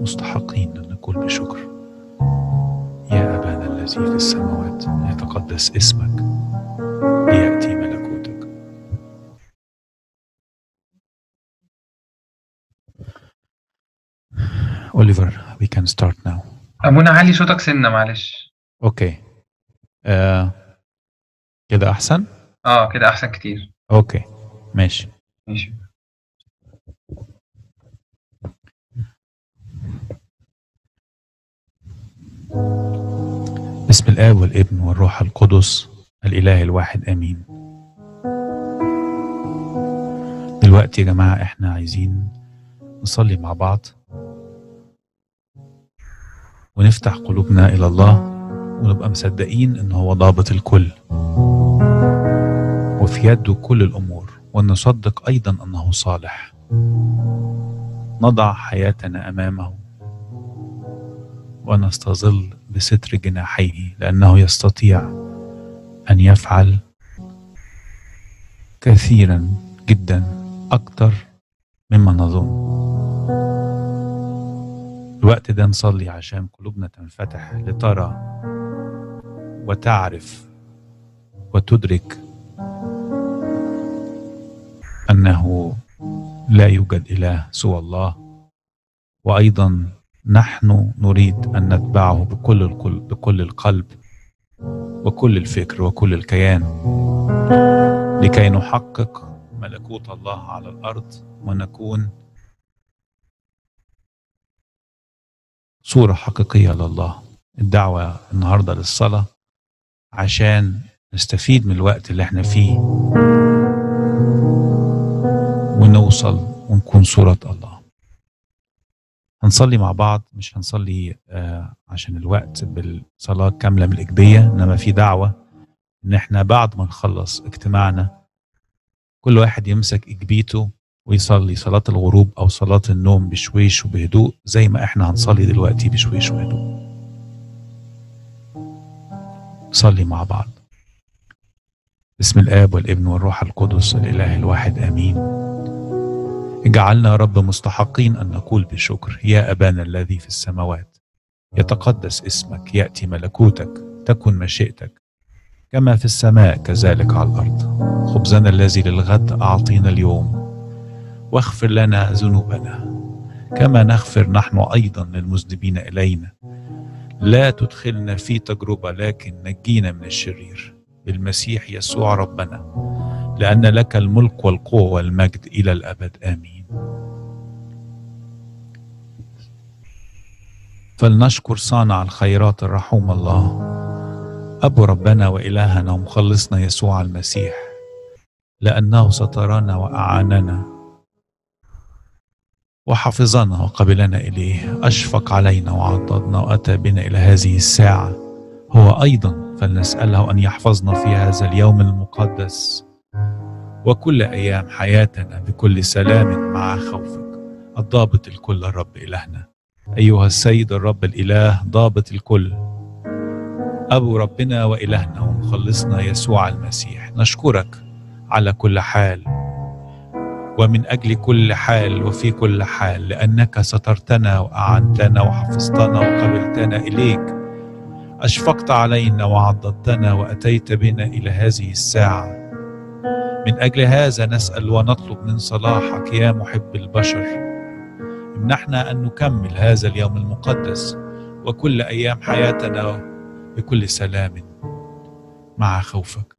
مستحقين أن نقول بشكر يا أبانا الذي في السماوات يتقدس اسمك ليأتي ملكوتك أوليفر we can start now أبونا علي صوتك سنة معلش أوكي آه. كده أحسن اه كده أحسن كتير أوكي ماشي ماشي بسم الآب والابن والروح القدس الإله الواحد آمين دلوقتي يا جماعة إحنا عايزين نصلي مع بعض ونفتح قلوبنا إلى الله ونبقى مصدقين إن هو ضابط الكل وفي يده كل الأمور ونصدق أيضا أنه صالح نضع حياتنا أمامه ونستظل بستر جناحيه لأنه يستطيع أن يفعل كثيرا جدا أكثر مما نظن الوقت ده نصلي عشان قلوبنا تنفتح لترى وتعرف وتدرك أنه لا يوجد إله سوى الله وأيضا نحن نريد أن نتبعه بكل القلب, بكل القلب وكل الفكر وكل الكيان لكي نحقق ملكوت الله على الأرض ونكون صورة حقيقية لله الدعوة النهاردة للصلاة عشان نستفيد من الوقت اللي احنا فيه ونوصل ونكون صورة الله هنصلي مع بعض مش هنصلي آه عشان الوقت بالصلاة كاملة من الإجبية إنما في دعوة إن إحنا بعد ما نخلص اجتماعنا كل واحد يمسك إجبيته ويصلي صلاة الغروب أو صلاة النوم بشويش وبهدوء زي ما إحنا هنصلي دلوقتي بشويش وهدوء صلي مع بعض بسم الآب والابن والروح القدس الإله الواحد آمين اجعلنا يا رب مستحقين أن نقول بشكر يا أبانا الذي في السماوات يتقدس اسمك يأتي ملكوتك تكن مشيئتك كما في السماء كذلك على الأرض خبزنا الذي للغد أعطينا اليوم واغفر لنا ذنوبنا كما نغفر نحن أيضا للمذنبين إلينا لا تدخلنا في تجربة لكن نجينا من الشرير بالمسيح يسوع ربنا لأن لك الملك والقوة والمجد إلى الأبد آمين فلنشكر صانع الخيرات الرحوم الله أبو ربنا وإلهنا ومخلصنا يسوع المسيح لأنه سترنا وأعاننا وحفظنا وقبلنا إليه أشفق علينا وعضدنا وأتى بنا إلى هذه الساعة هو أيضا فلنسأله أن يحفظنا في هذا اليوم المقدس وكل أيام حياتنا بكل سلام مع خوفك الضابط الكل الرب إلهنا أيها السيد الرب الإله ضابط الكل أبو ربنا وإلهنا ومخلصنا يسوع المسيح نشكرك على كل حال ومن أجل كل حال وفي كل حال لأنك سترتنا وأعنتنا وحفظتنا وقبلتنا إليك أشفقت علينا وعضدتنا وأتيت بنا إلى هذه الساعة من أجل هذا نسأل ونطلب من صلاحك يا محب البشر امنحنا أن نكمل هذا اليوم المقدس وكل أيام حياتنا بكل سلام مع خوفك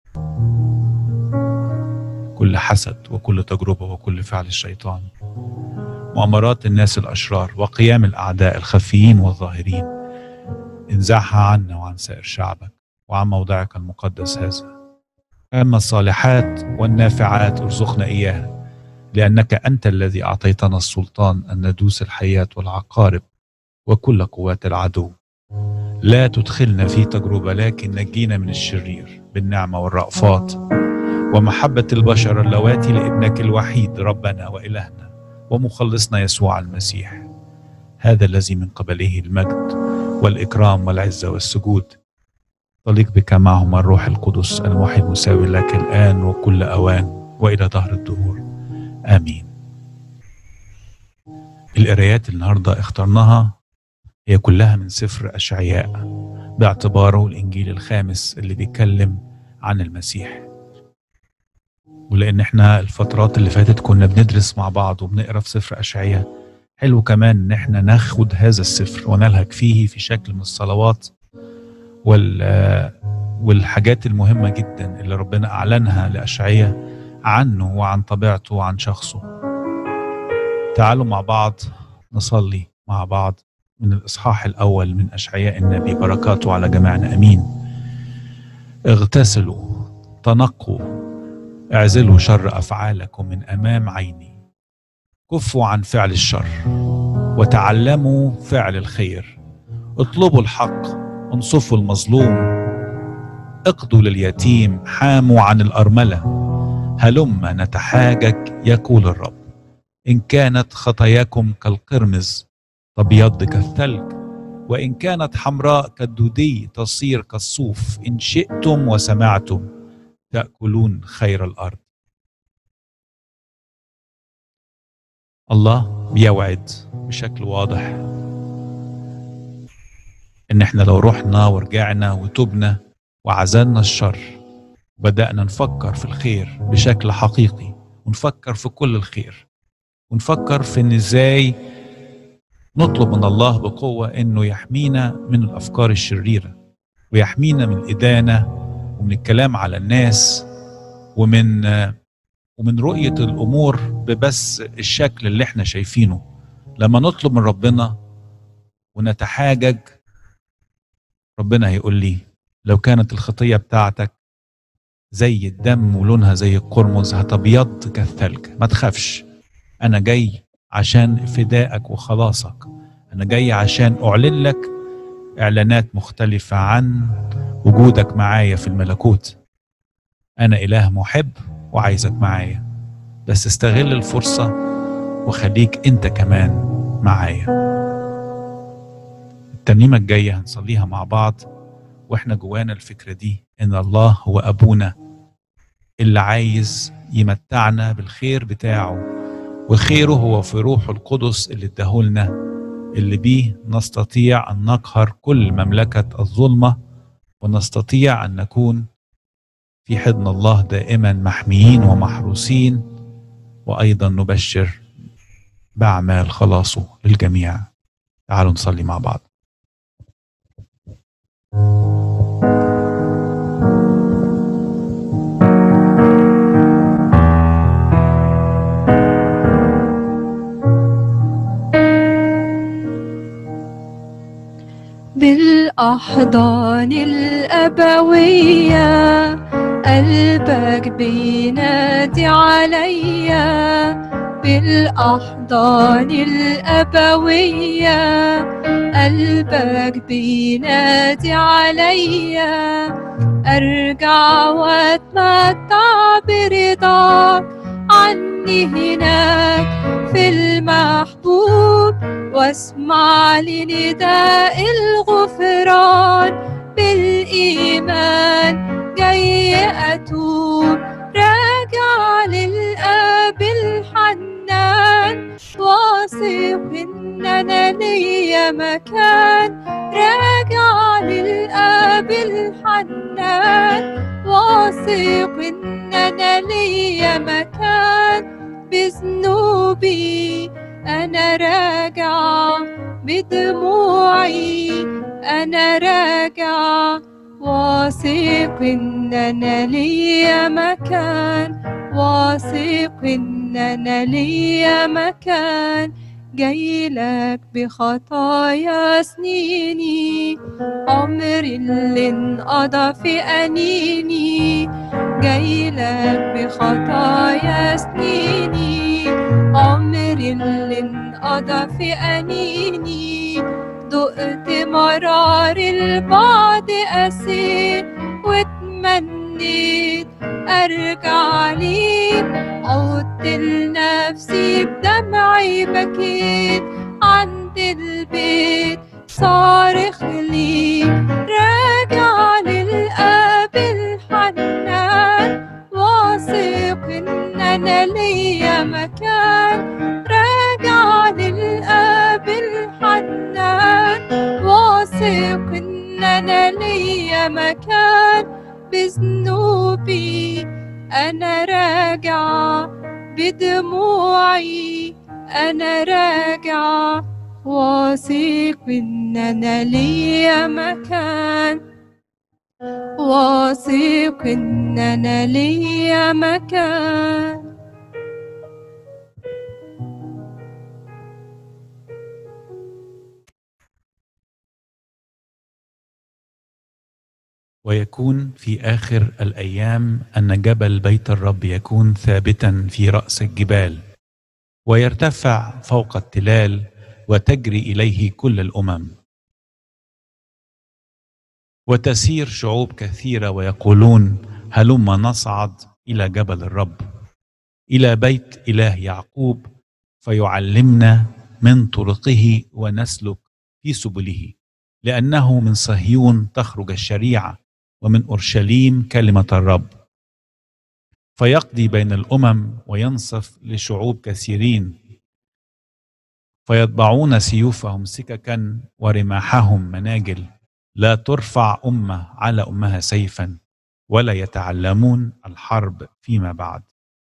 كل حسد وكل تجربة وكل فعل الشيطان مؤامرات الناس الأشرار وقيام الأعداء الخفيين والظاهرين انزعها عنا وعن سائر شعبك وعن موضعك المقدس هذا أما الصالحات والنافعات ارزقنا إياها لأنك أنت الذي أعطيتنا السلطان أن ندوس الحياة والعقارب وكل قوات العدو لا تدخلنا في تجربة لكن نجينا من الشرير بالنعمة والرأفات ومحبة البشر اللواتي لابنك الوحيد ربنا وإلهنا ومخلصنا يسوع المسيح هذا الذي من قبله المجد والإكرام والعزة والسجود تليق بك معهما الروح القدس الموحي المساوي لك الآن وكل أوان وإلى دهر الدهور آمين القرايات النهاردة اخترناها هي كلها من سفر أشعياء باعتباره الإنجيل الخامس اللي بيتكلم عن المسيح ولأن احنا الفترات اللي فاتت كنا بندرس مع بعض وبنقرا في سفر أشعياء حلو كمان إن احنا ناخد هذا السفر ونلهج فيه في شكل من الصلوات وال والحاجات المهمة جدا اللي ربنا أعلنها لأشعياء عنه وعن طبيعته وعن شخصه تعالوا مع بعض نصلي مع بعض من الإصحاح الأول من أشعياء النبي بركاته على جميعنا أمين اغتسلوا تنقوا اعزلوا شر أفعالكم من أمام عيني كفوا عن فعل الشر وتعلموا فعل الخير اطلبوا الحق انصفوا المظلوم اقضوا لليتيم حاموا عن الأرملة هلم نتحاجج يقول الرب إن كانت خطاياكم كالقرمز تبيض كالثلج وإن كانت حمراء كالدودي تصير كالصوف إن شئتم وسمعتم تأكلون خير الأرض الله بيوعد بشكل واضح إن إحنا لو رحنا ورجعنا وتبنا وعزلنا الشر بدأنا نفكر في الخير بشكل حقيقي ونفكر في كل الخير ونفكر في إن إزاي نطلب من الله بقوة إنه يحمينا من الأفكار الشريرة ويحمينا من الإدانة ومن الكلام على الناس ومن ومن رؤية الأمور ببس الشكل اللي احنا شايفينه لما نطلب من ربنا ونتحاجج ربنا هيقول لي لو كانت الخطية بتاعتك زي الدم ولونها زي القرمز هتبيض كالثلج ما تخافش أنا جاي عشان فدائك وخلاصك أنا جاي عشان أعلن لك إعلانات مختلفة عن وجودك معايا في الملكوت أنا إله محب وعايزك معايا بس استغل الفرصة وخليك أنت كمان معايا الترنيمة الجاية هنصليها مع بعض واحنا جوانا الفكرة دي إن الله هو أبونا اللي عايز يمتعنا بالخير بتاعه وخيره هو في روح القدس اللي اداهولنا اللي بيه نستطيع أن نقهر كل مملكة الظلمة ونستطيع أن نكون في حضن الله دائما محميين ومحروسين وأيضا نبشر بأعمال خلاصه للجميع تعالوا نصلي مع بعض بالأحضان الأبوية قلبك بينادي عليا بالأحضان الأبوية قلبك بينادي عليا أرجع وأتمتع برضاك عني هناك في المحبوب واسمع لنداء الغفران بالإيمان جاي أتوب راجع للآب الحنان واثق إن أنا ليا مكان راجع للآب الحنان واثق إن أنا ليا مكان بذنوبي أنا راجع بدموعي أنا راجع واثق إن أنا ليا مكان واثق إن أنا ليا مكان جايلك بخطايا سنيني عمري اللي انقضى في أنيني جايلك بخطايا سنيني عمري اللي انقضى في أنيني دقت مرار البعد أسير واتمنيت أرجع ليك عدت لنفسي بدمعي بكيت عند البيت صارخ ليك راجع للآب الحنان واثق إن أنا ليا مكان راجع للآب ليا مكان بذنوبي أنا راجعة بدموعي أنا راجعة واثق إن أنا ليا مكان واثق إن أنا ليا مكان ويكون في آخر الأيام أن جبل بيت الرب يكون ثابتا في رأس الجبال ويرتفع فوق التلال وتجري إليه كل الأمم وتسير شعوب كثيرة ويقولون هلم نصعد إلى جبل الرب إلى بيت إله يعقوب فيعلمنا من طرقه ونسلك في سبله لأنه من صهيون تخرج الشريعة ومن أورشليم كلمة الرب فيقضي بين الأمم وينصف لشعوب كثيرين فيطبعون سيوفهم سككا ورماحهم مناجل لا ترفع أمة على أمها سيفا ولا يتعلمون الحرب فيما بعد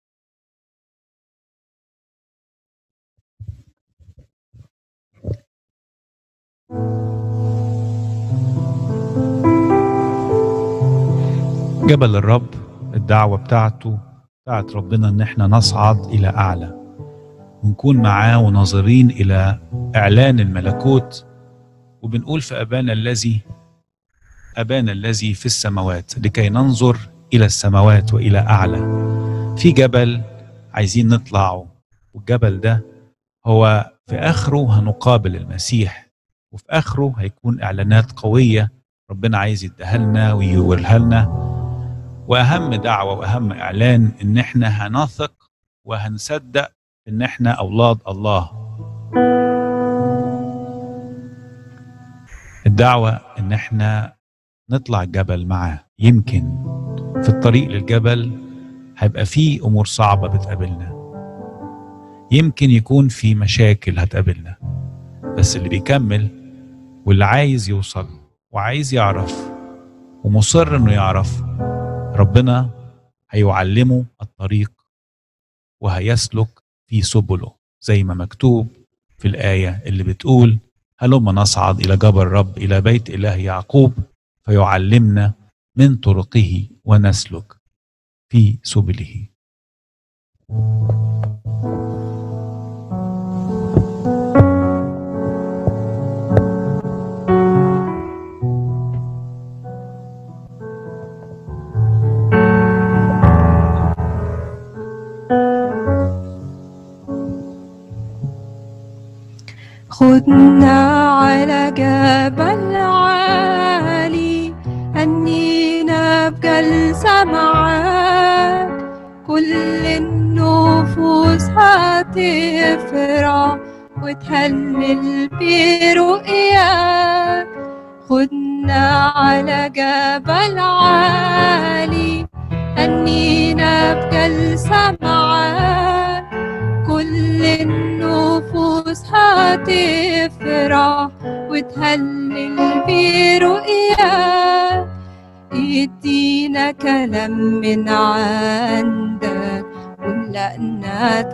جبل الرب الدعوة بتاعته بتاعت ربنا ان احنا نصعد الى اعلى ونكون معاه وناظرين الى اعلان الملكوت وبنقول في ابانا الذي ابانا الذي في السماوات لكي ننظر الى السماوات والى اعلى في جبل عايزين نطلعه والجبل ده هو في اخره هنقابل المسيح وفي اخره هيكون اعلانات قويه ربنا عايز يديها لنا ويوريها لنا واهم دعوه واهم اعلان ان احنا هنثق وهنصدق ان احنا اولاد الله الدعوه ان احنا نطلع الجبل معاه يمكن في الطريق للجبل هيبقى فيه امور صعبه بتقابلنا يمكن يكون في مشاكل هتقابلنا بس اللي بيكمل واللي عايز يوصل وعايز يعرف ومصر انه يعرف ربنا هيعلمه الطريق وهيسلك في سبله زي ما مكتوب في الآية اللي بتقول هلما نصعد إلى جبل الرب إلى بيت إله يعقوب فيعلمنا من طرقه ونسلك في سبله خدنا على جبل عالي هنينا بجلسة معاك كل النفوس هتفرح وتهلل برؤياك خدنا على جبل عالي هنينا بجلسة معاك كل النفوس هتفرح وتهلل برؤياك ادينا كلام من عندك وملأنا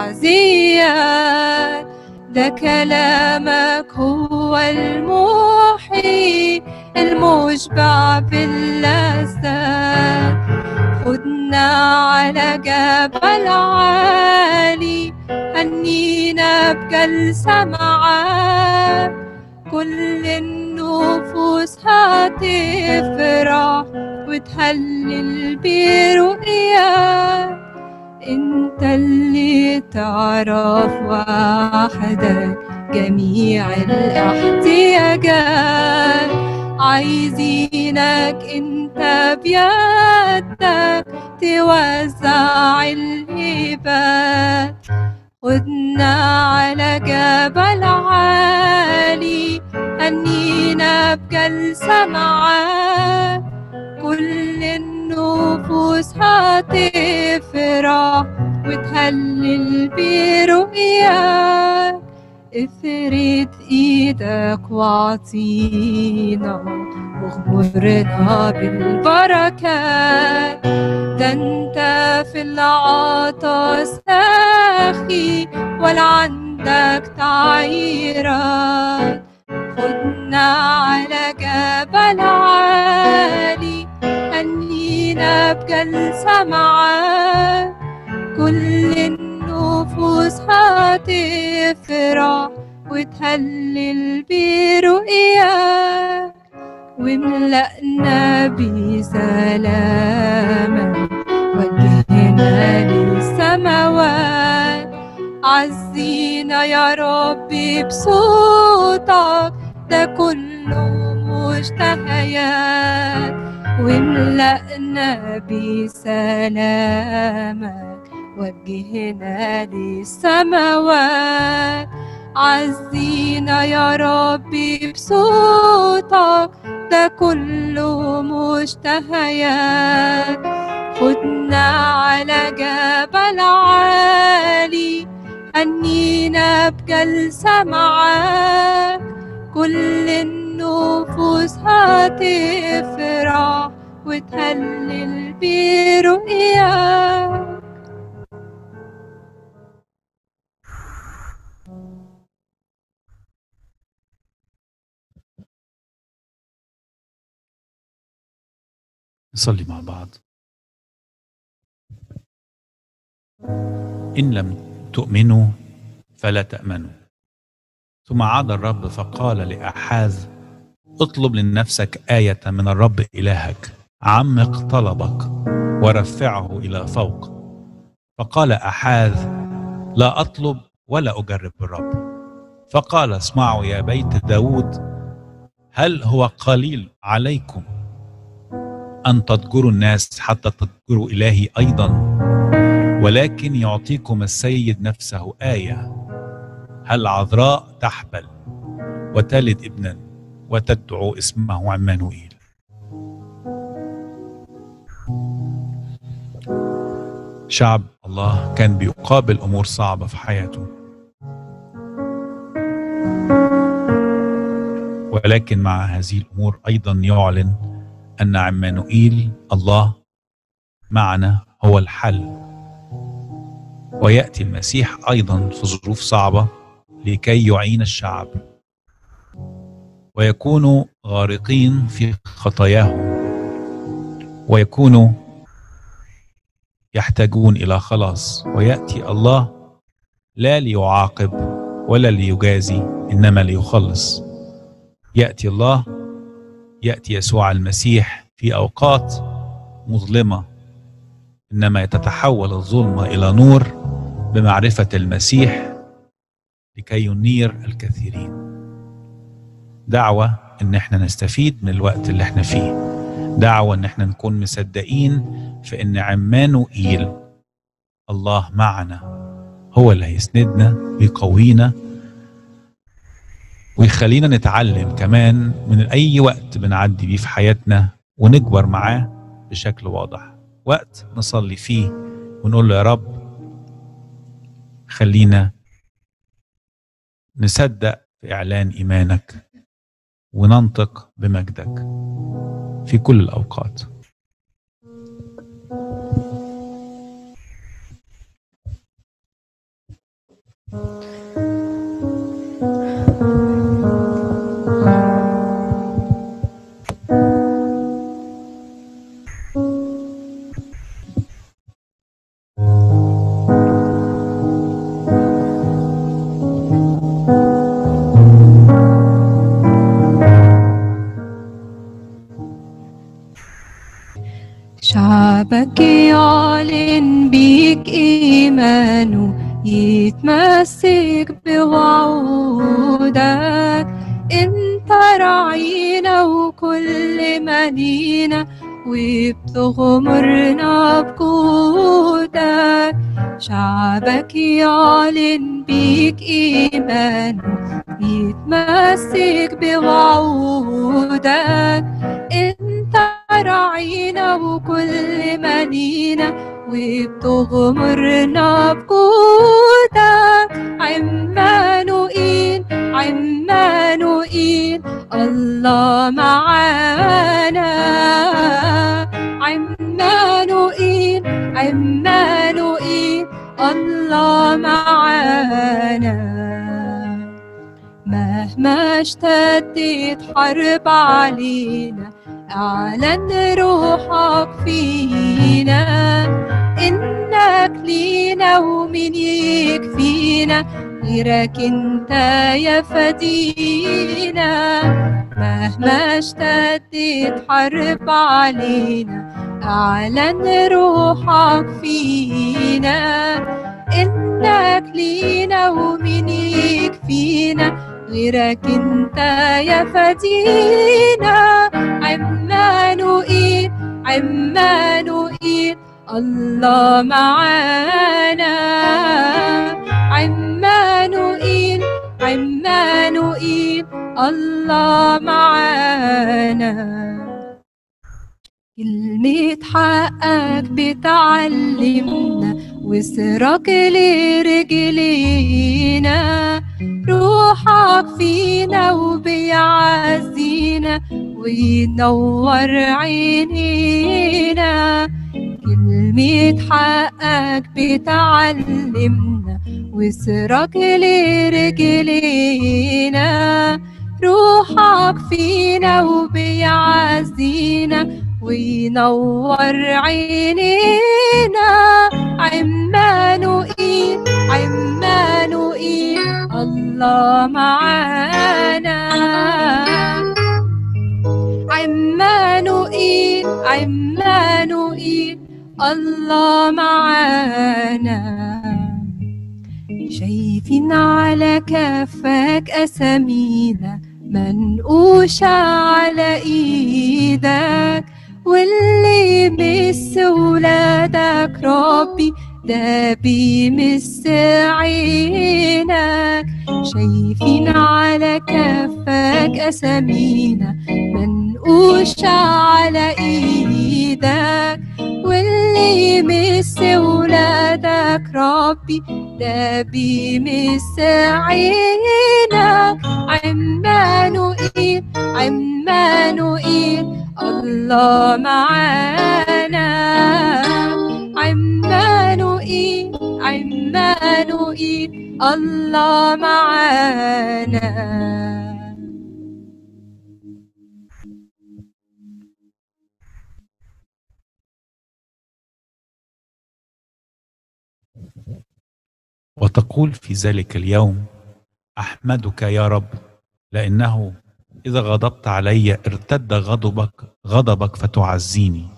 تعزيات ده كلامك هو المحيي المشبع باللذات خدنا على جبل عالي هنينا بجلسة معاك كل النفوس هتفرح وتهلل برؤياك انت اللي تعرف وحدك جميع الاحتياجات عايزينك انت بيدك توزع الهبات خدنا على جبل عالي هنينا بجلسة معاك كل النفوس هتفرح وتهلل برؤياك افرد ايدك واعطينا واغمرنا بالبركات ده انت في العطا ساخي ولا عندك تعييرات خدنا على جبل عالي هنينا بجلسة معاك كل النفوس هتفرح وتهلل برؤياك وملأنا بسلامك وجهنا للسماوات عزينا يا ربي بصوتك ده كله مشتهيات وملأنا بسلامك وجهنا للسماوات عزينا يا ربي بصوتك ده كله مشتهيات خدنا على جبل عالي هنينا بجلسة معاك كل النفوس هتفرح وتهلل برؤياك نصلي مع بعض إن لم تؤمنوا فلا تأمنوا ثم عاد الرب فقال لأحاز اطلب لنفسك آية من الرب إلهك عمق طلبك ورفعه إلى فوق فقال أحاز لا أطلب ولا أجرب الرب فقال اسمعوا يا بيت داود هل هو قليل عليكم أن تضجروا الناس حتى تضجروا إلهي أيضا ولكن يعطيكم السيد نفسه آية هل عذراء تحبل وتلد ابنا وتدعو اسمه عمانوئيل شعب الله كان بيقابل أمور صعبة في حياته ولكن مع هذه الأمور أيضا يعلن أن عمانوئيل الله معنا هو الحل ويأتي المسيح أيضا في ظروف صعبة لكي يعين الشعب ويكونوا غارقين في خطاياهم ويكونوا يحتاجون إلى خلاص ويأتي الله لا ليعاقب ولا ليجازي إنما ليخلص يأتي الله ياتي يسوع المسيح في اوقات مظلمه انما تتحول الظلمه الى نور بمعرفه المسيح لكي ينير الكثيرين دعوه ان احنا نستفيد من الوقت اللي احنا فيه دعوه ان احنا نكون مصدقين في ان عمانوئيل الله معنا هو اللي هيسندنا ويقوينا ويخلينا نتعلم كمان من أي وقت بنعدي بيه في حياتنا ونكبر معاه بشكل واضح وقت نصلي فيه ونقول له يا رب خلينا نصدق في إعلان إيمانك وننطق بمجدك في كل الأوقات شعبك يعلن بيك إيمانه يتمسك بوعودك انت راعينا وكل مدينة وبتغمرنا بجودك شعبك يعلن بيك إيمانه يتمسك بوعودك انت راعينا وكل مدينة وبتغمرنا بجودك عمانوئيل الله معانا عمانوئيل عمانوئيل الله معانا مهما اشتدت حرب علينا اعلن روحك فينا انك لينا ومن يكفينا غيرك انت يا فدينا مهما اشتدت حرب علينا اعلن روحك فينا انك لينا ومن يكفينا غيرك انت يا فدينا عمانوئيل عمانوئيل الله معانا عمانوئيل عمانوئيل الله معانا كلمة حقك بتعلمنا وسرك لرجلينا روحك فينا وبيعزينا وينور عينينا كلمة حقك بتعلمنا وسرك لرجلينا روحك فينا وبيعزينا وينور عينينا عمانوئيل عمانوئيل الله معانا عمانوئيل عمانوئيل الله معانا شايفين على كفك أسامينا منقوشة على إيدك واللي يمس ولادك ربي ده بيمس عينك شايفين على كفك أسامينا منقوشة على إيدك واللي يمس ولادك ربي ده بيمس عينك عمانوئيل عمانوئيل الله معانا عمانوئيل عمانوئيل الله معانا وتقول في ذلك اليوم احمدك يا رب لانه اذا غضبت علي ارتد غضبك غضبك فتعزيني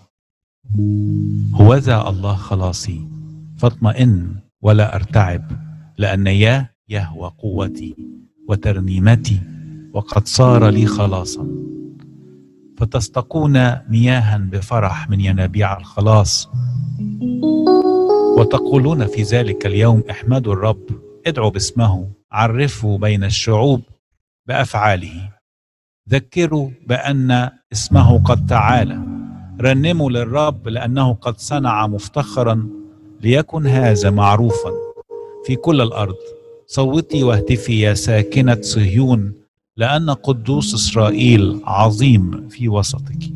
هوذا الله خلاصي فاطمئن ولا ارتعب لان يا يهوى قوتي وترنيمتي وقد صار لي خلاصا فتستقون مياها بفرح من ينابيع الخلاص وتقولون في ذلك اليوم احمدوا الرب ادعوا باسمه عرفوا بين الشعوب بافعاله ذكروا بان اسمه قد تعالى رنموا للرب لانه قد صنع مفتخرا ليكن هذا معروفا في كل الارض صوتي واهتفي يا ساكنه صهيون لان قدوس اسرائيل عظيم في وسطك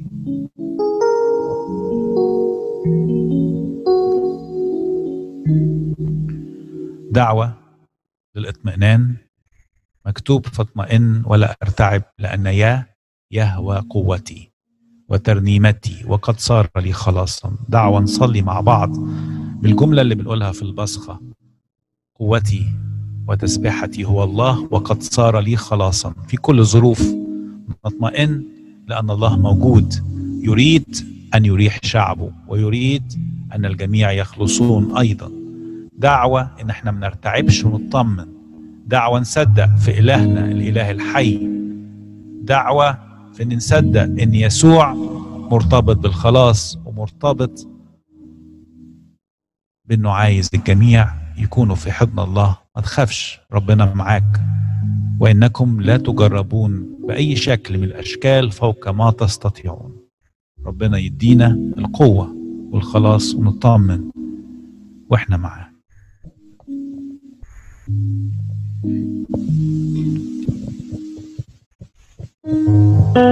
دعوه للاطمئنان مكتوب فاطمئن ولا ارتعب لان يا يهوى قوتي وترنيمتي وقد صار لي خلاصا دعوة نصلي مع بعض بالجملة اللي بنقولها في البصخة قوتي وتسبيحتي هو الله وقد صار لي خلاصا في كل ظروف نطمئن لأن الله موجود يريد أن يريح شعبه ويريد أن الجميع يخلصون أيضا دعوة إن احنا ما نرتعبش ونطمن دعوة نصدق في إلهنا الإله الحي دعوة في ان نصدق ان يسوع مرتبط بالخلاص ومرتبط بانه عايز الجميع يكونوا في حضن الله ما تخافش ربنا معاك وانكم لا تجربون باي شكل من الاشكال فوق ما تستطيعون ربنا يدينا القوه والخلاص ونطمن واحنا معاه thank you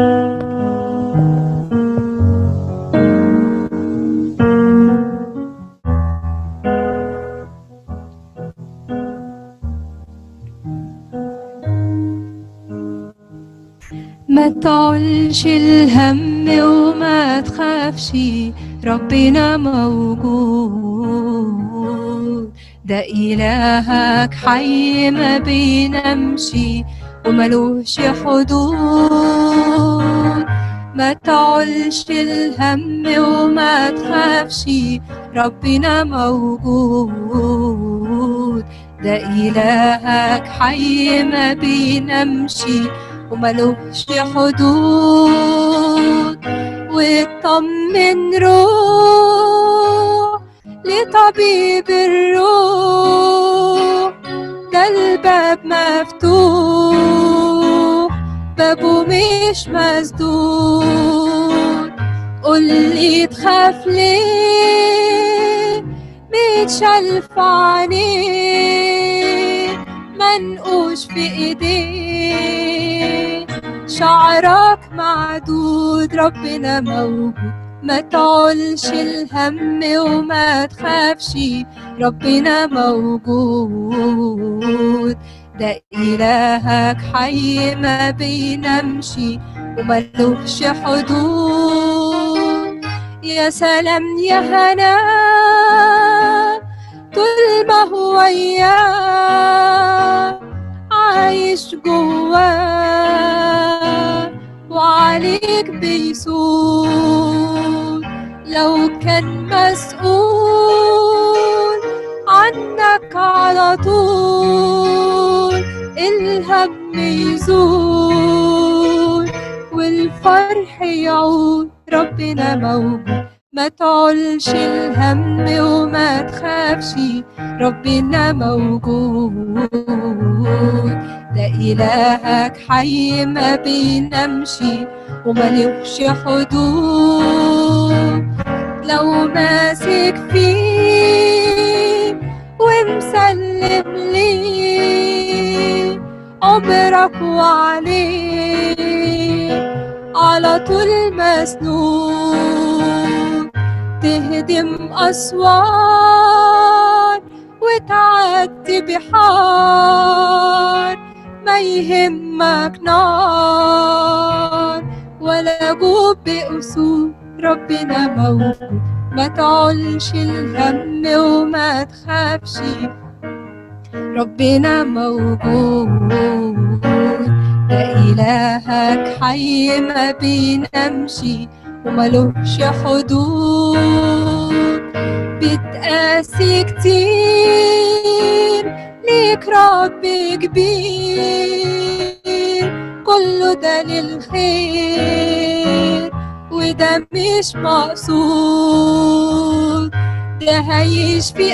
ما تعولش الهم وما تخافش ربنا موجود ده إلهك حي ما بينامش وملوش حدود ما تعولش الهم وما تخافش ربنا موجود ده إلهك حي ما بينامش وملوش حدود واطمن روح لطبيب الروح ده الباب مفتوح بابه مش مسدود قولي تخاف ليه متشلف عليه منقوش في ايديه شعرك معدود ربنا موجود ما تعولش الهم وما تخافش ربنا موجود ده إلهك حي ما بينامش وملوش حدود يا سلام يا هنا طول ما هو إياه عايش جواه وعليك بيسود لو كان مسؤول عنك على طول الهم يزول والفرح يعود ربنا موجود ما تعولش الهم وما تخافش ربنا موجود ده إلهك حي ما بينامش وملوش حدود لو ماسك فيه ومسلم ليه عمرك وعليه على طول مسنون تهدم أسوار وتعدي بحار ما يهمك نار ولا جوب بأسود ربنا موجود ما تعولش الهم وما تخافش ربنا موجود ده إلهك حي ما بينامش وملوش حدود بتقاسي كتير ليك رب كبير كله ده للخير وده مش مقصود ده هيشفي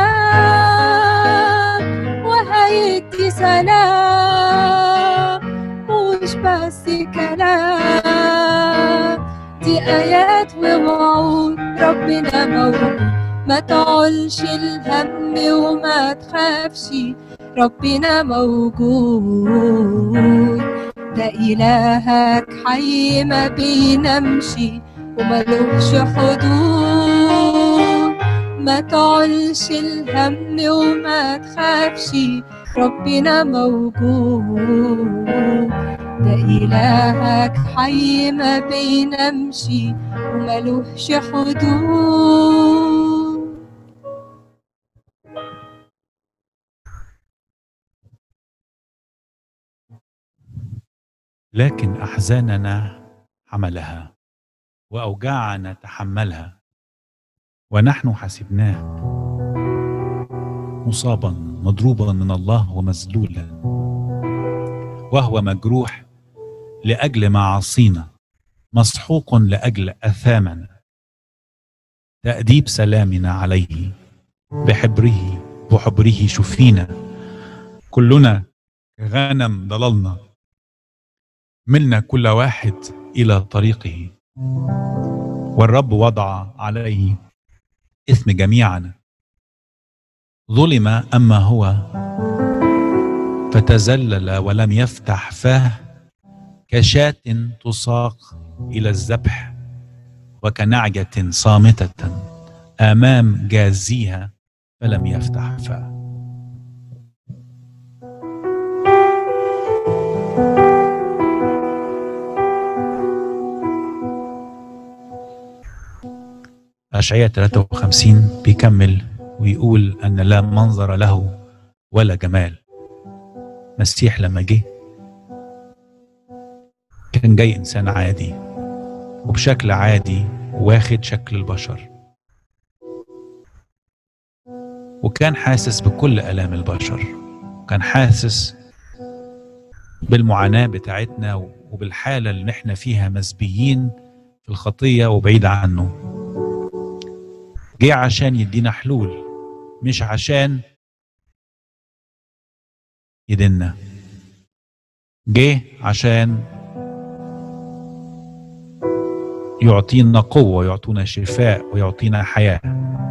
ألام وهيدي سلام مش بس كلام دي آيات ووعود ربنا موجود ما تعولش الهم وما تخافش ربنا موجود ده إلهك حي ما بينامش وملوش حدود ما تعولش الهم وما تخافش ربنا موجود ده إلهك حي ما بينامش وملوش حدود لكن احزاننا حملها واوجاعنا تحملها ونحن حسبناه مصابا مضروبا من الله ومذلولا وهو مجروح لاجل معاصينا مسحوق لاجل اثامنا تاديب سلامنا عليه بحبره وحبره شفينا كلنا غنم ضللنا ملنا كل واحد الى طريقه والرب وضع عليه اثم جميعنا ظلم اما هو فتذلل ولم يفتح فاه كشاة تساق الى الذبح وكنعجة صامتة امام جازيها فلم يفتح فاه أشعية 53 بيكمل ويقول أن لا منظر له ولا جمال مسيح لما جه كان جاي إنسان عادي وبشكل عادي واخد شكل البشر وكان حاسس بكل آلام البشر كان حاسس بالمعاناة بتاعتنا وبالحالة اللي احنا فيها مسبيين في الخطية وبعيد عنه جه عشان يدينا حلول مش عشان يدنا جه عشان يعطينا قوة يعطينا شفاء ويعطينا حياة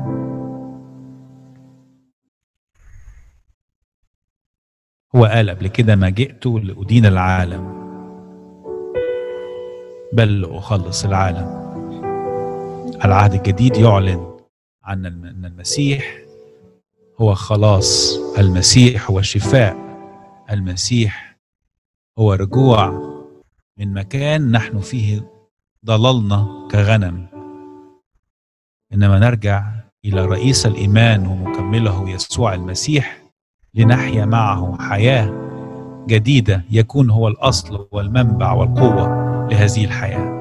هو قال قبل كده ما جئت لأدين العالم بل لأخلص العالم العهد الجديد يعلن عن أن المسيح هو خلاص المسيح هو شفاء المسيح هو رجوع من مكان نحن فيه ضللنا كغنم انما نرجع الى رئيس الايمان ومكمله يسوع المسيح لنحيا معه حياه جديده يكون هو الاصل والمنبع والقوه لهذه الحياه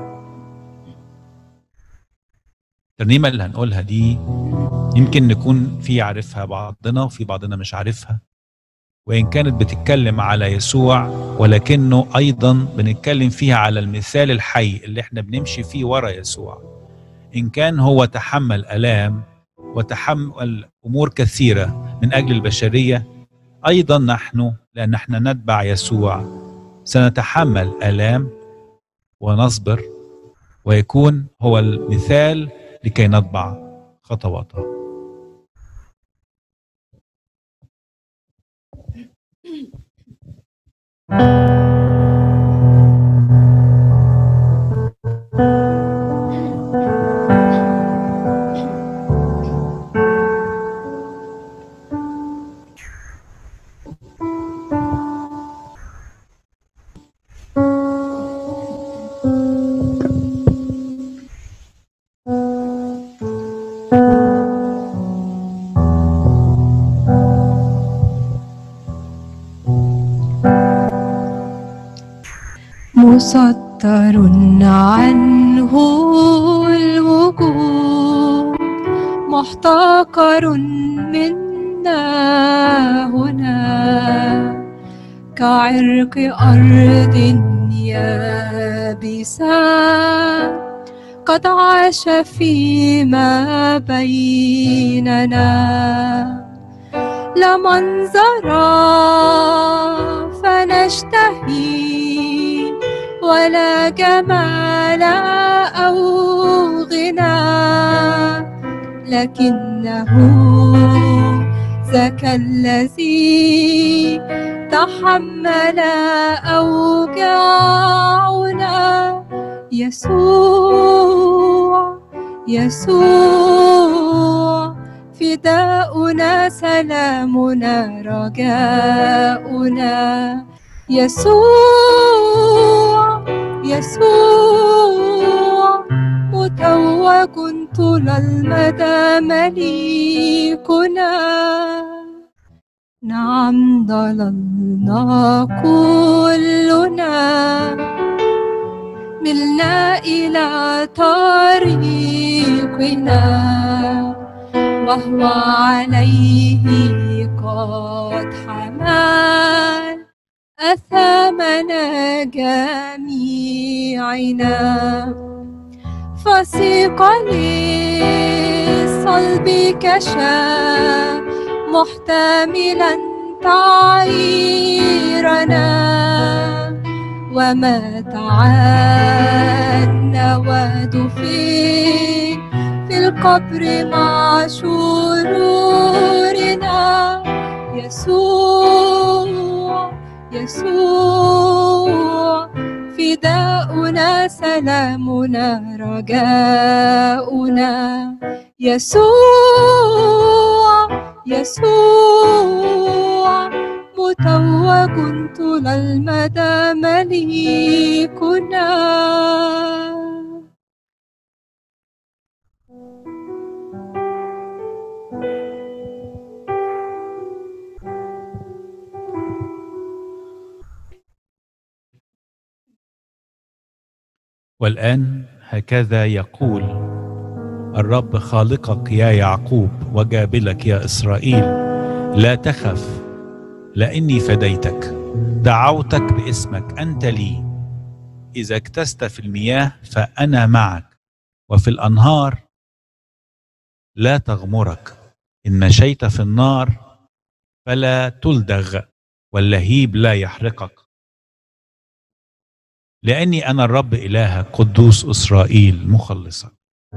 الترنيمه اللي هنقولها دي يمكن نكون في عارفها بعضنا وفي بعضنا مش عارفها وإن كانت بتتكلم على يسوع ولكنه أيضا بنتكلم فيها على المثال الحي اللي احنا بنمشي فيه ورا يسوع إن كان هو تحمل ألام وتحمل أمور كثيرة من أجل البشرية أيضا نحن لأن احنا نتبع يسوع سنتحمل آلام ونصبر ويكون هو المثال لكي نتبع خطواته مسطر عنه الوجود محتقر منا هنا كعرق أرض يابسة قد عاش فيما بيننا لا منظر فنشتهي ولا جمال أو غنى لكنه ذاك الذي تحمل أوجاعنا يسوع يسوع فداؤنا سلامنا رجاؤنا يسوع يسوع متوج طول المدى مليكنا نعم ضللنا كلنا ملنا إلى طريقنا وهو عليه قد حمل أثامنا جميعنا فسيق للصلب كشا محتملا تعيرنا ومات عنا ودفن في القبر مع شرورنا يسوع يسوع فداؤنا سلامنا رجاؤنا يسوع يسوع متوج طول المدى مليكنا والآن هكذا يقول الرب خالقك يا يعقوب وجابلك يا إسرائيل لا تخف لاني فديتك دعوتك باسمك انت لي اذا اكتست في المياه فانا معك وفي الانهار لا تغمرك ان مشيت في النار فلا تلدغ واللهيب لا يحرقك لاني انا الرب الهك قدوس اسرائيل مخلصك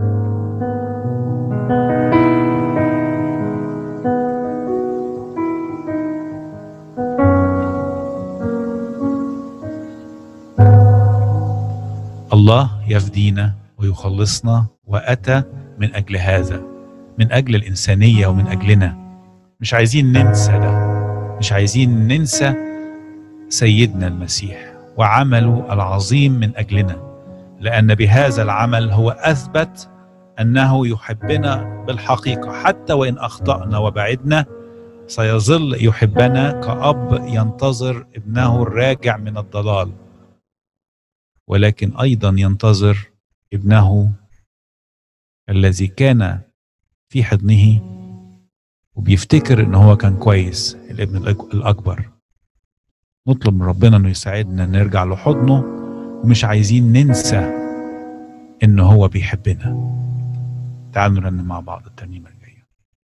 الله يفدينا ويخلصنا واتى من اجل هذا من اجل الانسانيه ومن اجلنا مش عايزين ننسى ده مش عايزين ننسى سيدنا المسيح وعمله العظيم من اجلنا لان بهذا العمل هو اثبت انه يحبنا بالحقيقه حتى وان اخطانا وبعدنا سيظل يحبنا كاب ينتظر ابنه الراجع من الضلال ولكن ايضا ينتظر ابنه الذي كان في حضنه وبيفتكر ان هو كان كويس الابن الاكبر نطلب من ربنا انه يساعدنا نرجع لحضنه ومش عايزين ننسى ان هو بيحبنا تعالوا نرنم مع بعض الترنيمه الجايه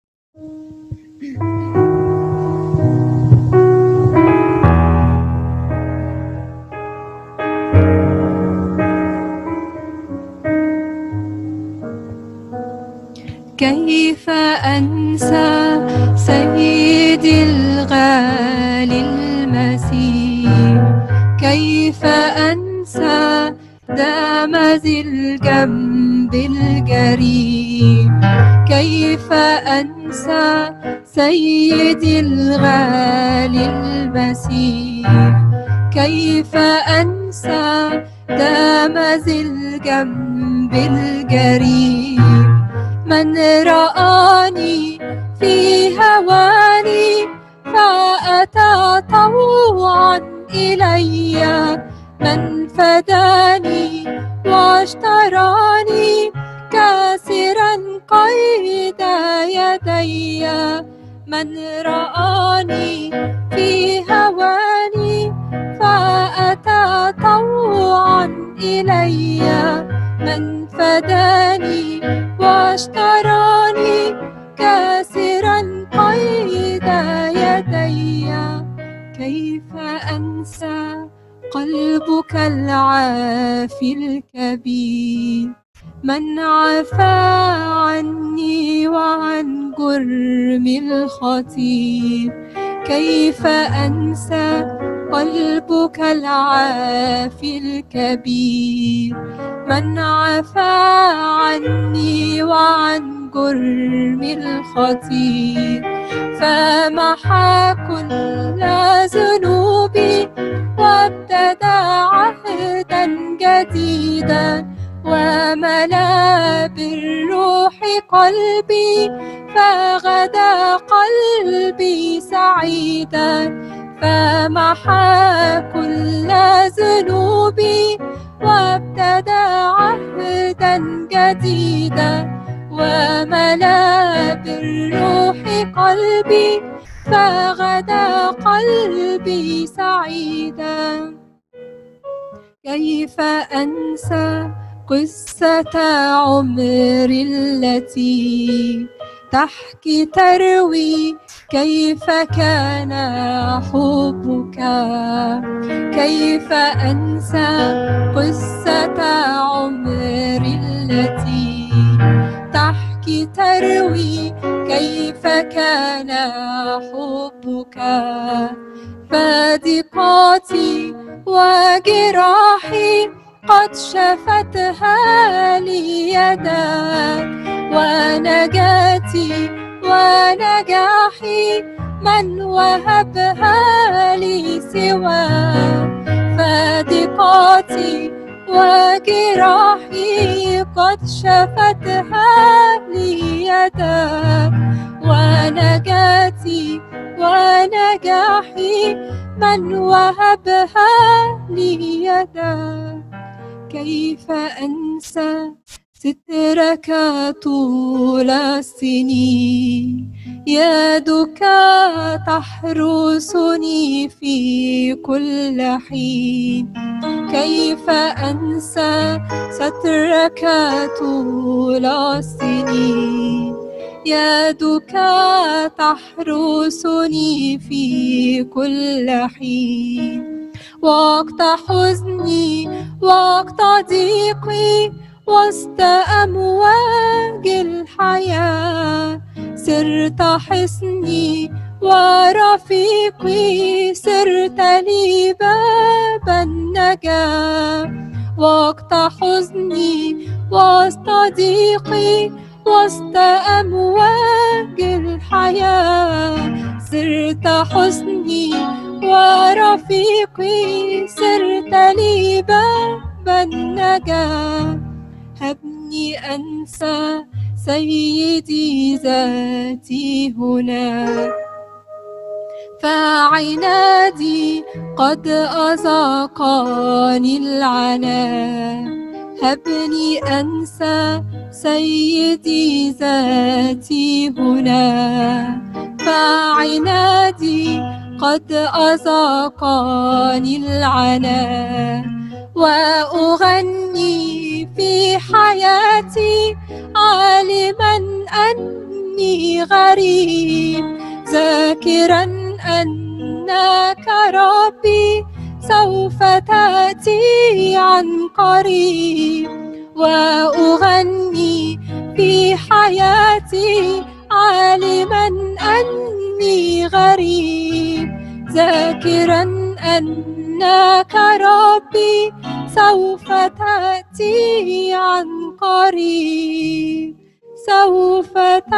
كيف أنسى سيدي الغالي المسيح كيف أنسى دام ذي الجنب الجريم كيف أنسى سيدي الغالي المسيح كيف أنسى دام ذي الجنب الجريم من رآني في هواني فأتى طوعا إلي من فداني واشتراني كاسرا قيد يدي من رآني في هواني فأتى طوعا إلي من فداني واشتراني كاسرا قيد يدي كيف أنسى قلبك العافي الكبير من عفا عني وعن جرم الخطير كيف أنسى قلبك العافي الكبير من عفا عني وعن جرم الخطير فمحى كل ذنوبي وابتدى عهدا جديدا وملا بالروح قلبي فغدا قلبي سعيدا فمحى كل ذنوبي وابتدى عهدا جديدا وملا بالروح قلبي فغدا قلبي سعيدا كيف انسى قصه عمري التي تحكي تروي كيف كان حبك كيف انسى قصه عمري التي تحكي تروي كيف كان حبك فادقاتي وجراحي قد شفتها لي يداك ونجاتي ونجاحي من وهبها لي سواك فادقاتي وجراحي قد شفتها لي يداك ونجاتي ونجاحي من وهبها لي يداك كيف أنسى سترك طول السنين يدك تحرسني في كل حين كيف أنسى سترك طول السنين يدك تحرسني في كل حين وقت حزني وقت ضيقي وسط أمواج الحياة صرت حصني ورفيقي صرت لي باب النجاة وقت حزني وسط ضيقي وسط أمواج الحياة صرت حزني ورفيقي صرت لي باب النجاة هبني أنسى سيدي ذاتي هنا فعنادي قد أذاقني العناء هبني أنسى سيدي ذاتي هنا فعنادي قد أذاقني العناء وأغني في حياتي عالما أني غريب ذاكرا أنك ربي سوف تأتي عن قريب وأغني في حياتي عالما أني غريب ذاكرا أنك ربي سوف تأتي عن قريب سوف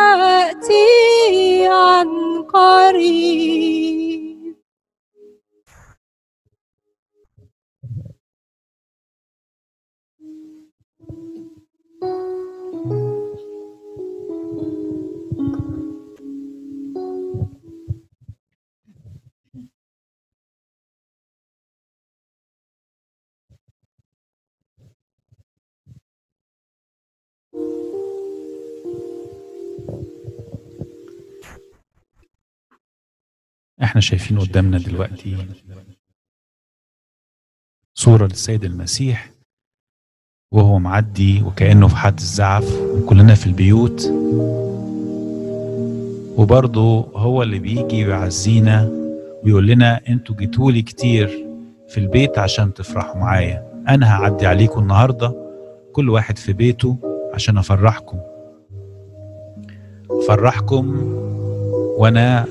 تأتي عن قريب احنا شايفين قدامنا دلوقتي صورة للسيد المسيح وهو معدي وكأنه في حد الزعف وكلنا في البيوت وبرضه هو اللي بيجي ويعزينا ويقول لنا انتوا جيتولي كتير في البيت عشان تفرحوا معايا انا هعدي عليكم النهارده كل واحد في بيته عشان افرحكم افرحكم وانا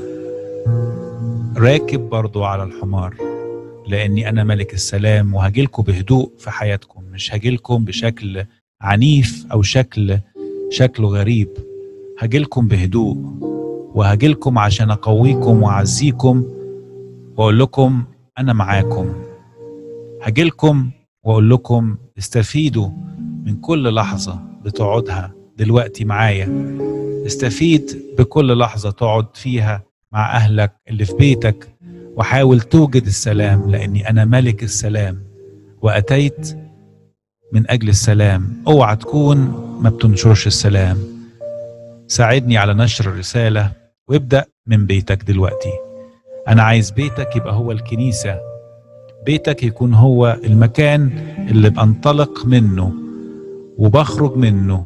راكب برضو على الحمار لاني انا ملك السلام وهجيلكم بهدوء في حياتكم مش هجيلكم بشكل عنيف او شكل شكله غريب هجيلكم بهدوء وهجيلكم عشان اقويكم واعزيكم واقول لكم انا معاكم هجيلكم واقول لكم استفيدوا من كل لحظه بتقعدها دلوقتي معايا استفيد بكل لحظه تقعد فيها مع اهلك اللي في بيتك وحاول توجد السلام لاني انا ملك السلام واتيت من اجل السلام اوعى تكون ما بتنشرش السلام ساعدني على نشر الرساله وابدا من بيتك دلوقتي انا عايز بيتك يبقى هو الكنيسه بيتك يكون هو المكان اللي بنطلق منه وبخرج منه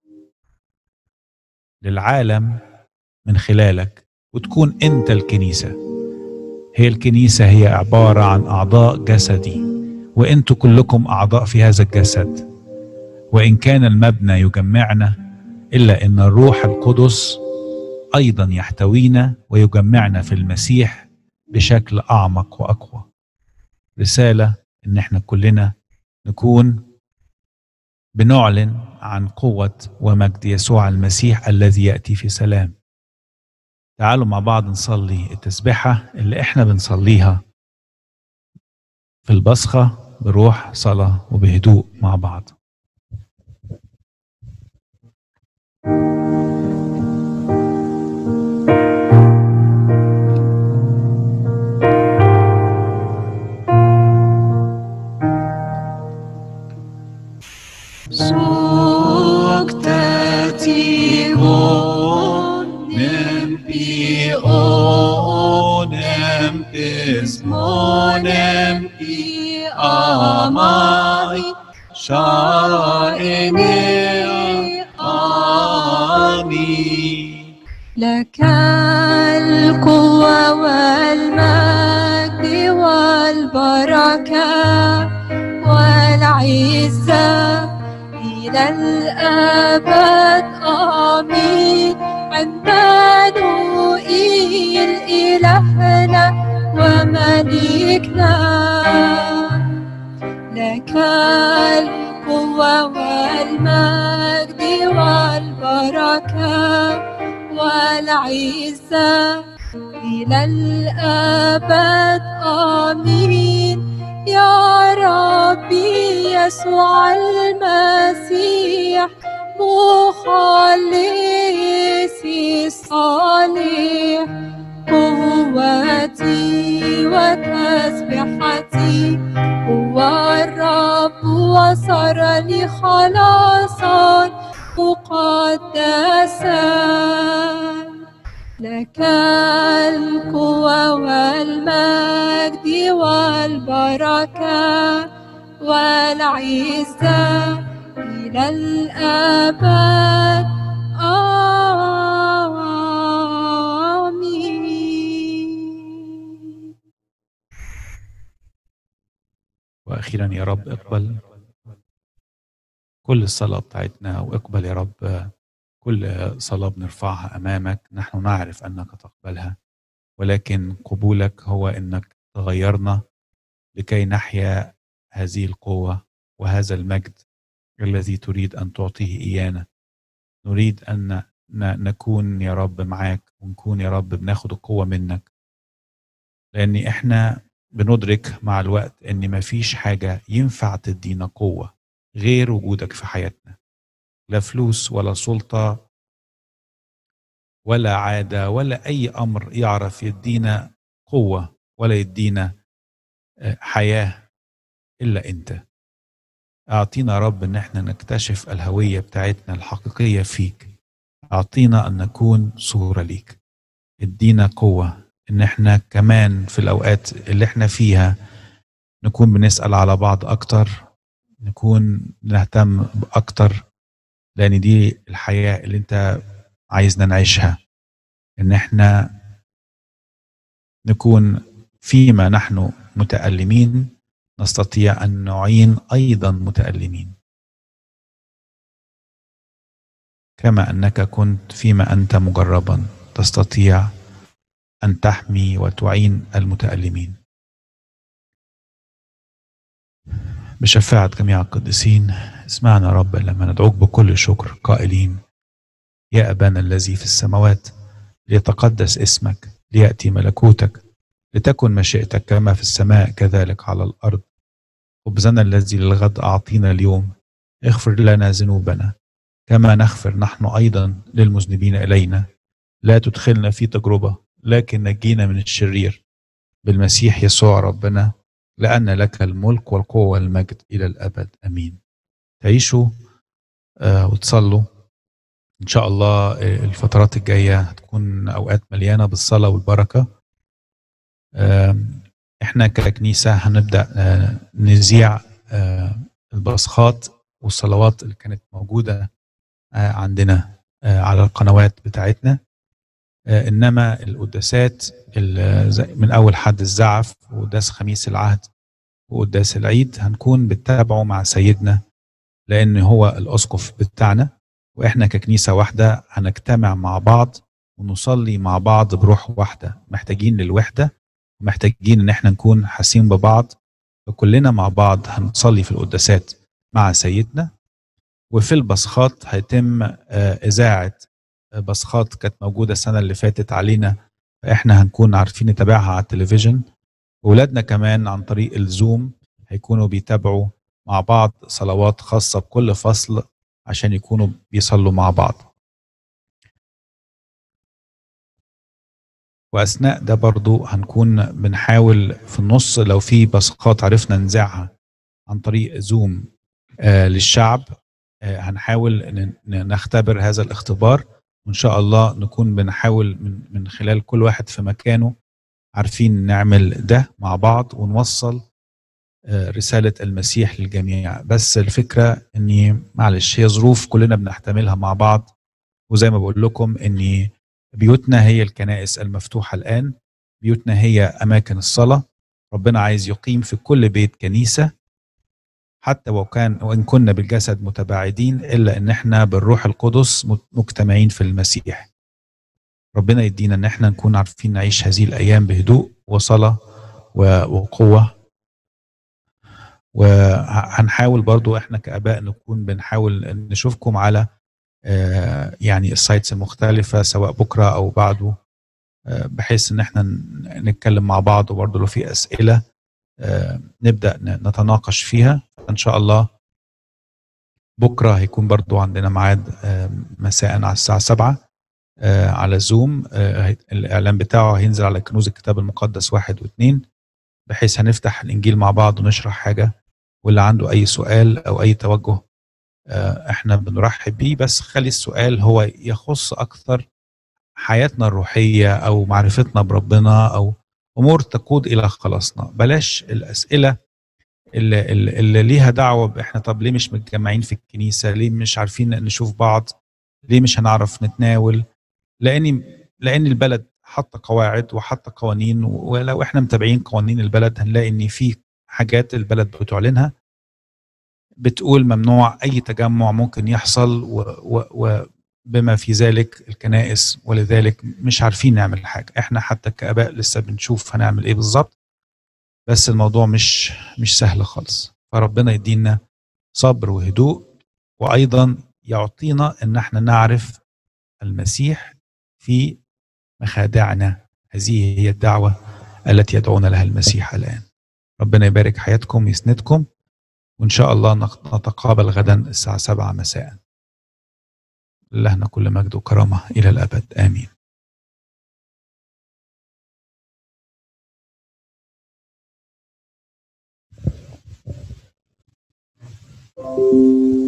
للعالم من خلالك وتكون انت الكنيسه هي الكنيسه هي عباره عن اعضاء جسدي وانتوا كلكم اعضاء في هذا الجسد وان كان المبنى يجمعنا الا ان الروح القدس ايضا يحتوينا ويجمعنا في المسيح بشكل اعمق واقوى رساله ان احنا كلنا نكون بنعلن عن قوه ومجد يسوع المسيح الذي ياتي في سلام تعالوا مع بعض نصلي التسبيحة اللي احنا بنصليها في البصخة بروح صلاة وبهدوء مع بعض في أعماقي شائني آمين لك القوة والمجد والبركة والعزة إلى الأبد آمين عمانوئيل إلهنا وملكنا لك القوة والمجد والبركة والعزة إلى الأبد آمين يا ربي يسوع المسيح مخلصي الصالح قوتي وتسبحتي هو الرب وصار لي خلاصا مقدسا لك القوة والمجد والبركة والعزة إلى الأبد آمين واخيرا يا رب اقبل كل الصلاه بتاعتنا واقبل يا رب كل صلاه بنرفعها امامك نحن نعرف انك تقبلها ولكن قبولك هو انك تغيرنا لكي نحيا هذه القوه وهذا المجد الذي تريد ان تعطيه ايانا نريد ان ن- نكون يا رب معاك ونكون يا رب بناخد القوه منك لان احنا بندرك مع الوقت ان مفيش حاجه ينفع تدينا قوه غير وجودك في حياتنا لا فلوس ولا سلطه ولا عاده ولا اي امر يعرف يدينا قوه ولا يدينا آه، حياه الا انت اعطينا يا رب ان احنا نكتشف الهويه بتاعتنا الحقيقيه فيك اعطينا ان نكون صوره ليك ادينا قوه ان احنا كمان في الاوقات اللي احنا فيها نكون بنسال على بعض اكتر نكون نهتم اكتر لان دي الحياه اللي انت عايزنا نعيشها ان احنا نكون فيما نحن متالمين نستطيع ان نعين ايضا متالمين كما انك كنت فيما انت مجربا تستطيع ان تحمي وتعين المتالمين بشفاعة جميع القديسين اسمعنا يا رب لما ندعوك بكل شكر قائلين يا أبانا الذي في السماوات ليتقدس اسمك ليأتي ملكوتك لتكن مشيئتك كما في السماء كذلك على الأرض خبزنا الذي للغد أعطينا اليوم اغفر لنا ذنوبنا كما نغفر نحن أيضا للمذنبين إلينا لا تدخلنا في تجربة لكن نجينا من الشرير بالمسيح يسوع ربنا لأن لك الملك والقوة والمجد إلى الأبد أمين تعيشوا آه، وتصلوا إن شاء الله آه، الفترات الجاية هتكون أوقات مليانة بالصلاة والبركة آم، إحنا ككنيسة هنبدأ آه، نذيع آه، البصخات والصلوات اللي كانت موجودة آه، عندنا آه، على القنوات بتاعتنا آه، إنما القداسات ال- زي- من أول حد الزعف وقداس خميس العهد وقداس العيد هنكون بنتابعه مع سيدنا لأن هو الأسقف بتاعنا وإحنا ككنيسة واحدة هنجتمع مع بعض ونصلي مع بعض بروح واحدة محتاجين للوحدة ومحتاجين إن إحنا نكون حاسين ببعض فكلنا مع بعض هنصلي في القداسات مع سيدنا وفي البصخات هيتم آه، إذاعة آه، بصخات كانت موجودة السنة اللي فاتت علينا فإحنا هنكون عارفين نتابعها على التلفزيون ولادنا كمان عن طريق الزوم هيكونوا بيتابعوا مع بعض صلوات خاصة بكل فصل عشان يكونوا بيصلوا مع بعض وأثناء ده برضو هنكون بنحاول في النص لو في بصقات عرفنا نذاعها عن طريق زوم آه للشعب آه هنحاول ن- ن- نختبر هذا الاختبار وإن شاء الله نكون بنحاول من, من خلال كل واحد في مكانه عارفين نعمل ده مع بعض ونوصل آه، رسالة المسيح للجميع بس الفكرة اني معلش هي ظروف كلنا بنحتملها مع بعض وزي ما بقول لكم اني بيوتنا هي الكنائس المفتوحة الآن بيوتنا هي أماكن الصلاة ربنا عايز يقيم في كل بيت كنيسة حتى وكان وإن كنا بالجسد متباعدين إلا إن إحنا بالروح القدس مجتمعين في المسيح ربنا يدينا إن إحنا نكون عارفين نعيش هذه الأيام بهدوء وصلاة وقوة وهنحاول برضو إحنا كآباء نكون بنحاول نشوفكم على آه، يعني السايتس المختلفة سواء بكرة أو بعده آه، بحيث ان احنا نتكلم مع بعض وبرضه لو في اسئله آه، نبدا نتناقش فيها ان شاء الله بكره هيكون برضه عندنا ميعاد مساء على الساعه 7 على زوم الاعلان بتاعه هينزل على كنوز الكتاب المقدس واحد واثنين بحيث هنفتح الانجيل مع بعض ونشرح حاجه واللي عنده اي سؤال او اي توجه احنا بنرحب بيه بس خلي السؤال هو يخص اكثر حياتنا الروحيه او معرفتنا بربنا او امور تقود الى خلاصنا بلاش الاسئله اللي, اللي ليها دعوه احنا طب ليه مش متجمعين في الكنيسه ليه مش عارفين نشوف بعض ليه مش هنعرف نتناول لان لان البلد حاطه قواعد وحاطه قوانين ولو احنا متابعين قوانين البلد هنلاقي ان في حاجات البلد بتعلنها بتقول ممنوع اي تجمع ممكن يحصل و, و, و بما في ذلك الكنائس ولذلك مش عارفين نعمل حاجه احنا حتى كاباء لسه بنشوف هنعمل ايه بالظبط بس الموضوع مش مش سهل خالص فربنا يدينا صبر وهدوء وايضا يعطينا ان احنا نعرف المسيح في مخادعنا هذه هي الدعوه التي يدعونا لها المسيح الان ربنا يبارك حياتكم يسندكم وان شاء الله نتقابل غدا الساعه 7 مساء لهنا كل مجد وكرامة إلى الأبد آمين thank you